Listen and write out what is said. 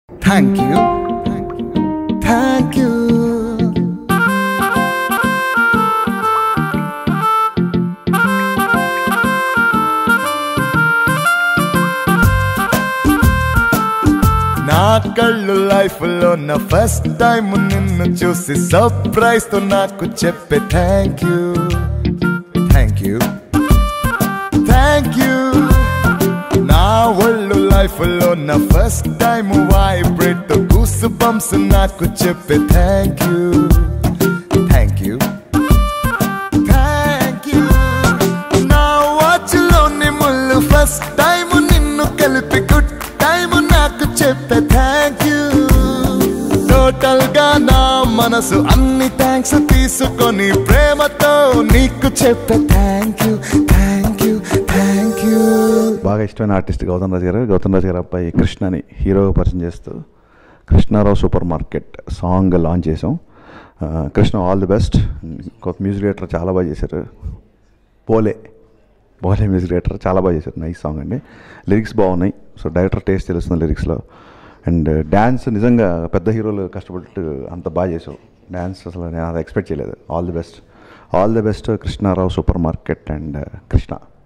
Thank you. Thank you. నా కళ్ళు life లో నా ఫస్ట్ టైం నిన్ను చూసి సర్ప్రైజ్ తో నాకు చెప్పే thank you thank you thank you నా ఒళ్ళు లైఫ్ లో నా first time vibrate goose bumps నాకు చెప్పే thank you thank you thank you నా వాచ్ లోని ముళ్ళు ఫస్ట్ టైం నిన్ను కలిపి గుడ్ టైం నాకు చెప్పే థ్యాంక్ యూ టోటల్ గా నా మనసు అన్ని థ్యాంక్స్ తీసుకొని ప్రేమతో నీకు చెప్పే thank you thank you thank you బాగా ఇష్టమైన ఆర్టిస్ట్ గౌతమ్ రాజు గారు గౌతమ్ రాజు గారు అబ్బాయి కృష్ణని హీరోగా పరిచయం చేస్తూ Krishna Rao super market song launch చేసాం ఆ, కృష్ణ ఆల్ ది బెస్ట్ కొత్త మ్యూజిక్ డైరెక్టర్ చాలా బాగా చేశారు పోలే పోలే మ్యూజిక్ డైరెక్టర్ చాలా బాగా చేశారు నైస్ సాంగ్ అండి లిరిక్స్ బాగున్నాయి సో డైరెక్టర్ టేస్ట్ తెలుస్తుంది లిరిక్స్లో అండ్ డ్యాన్స్ నిజంగా పెద్ద హీరోలు కష్టపడి అంత బాగా చేసావు డ్యాన్స్ అసలు నేను అది ఎక్స్పెక్ట్ చేయలేదు all the best all the best Krishna Rao super market and Krishna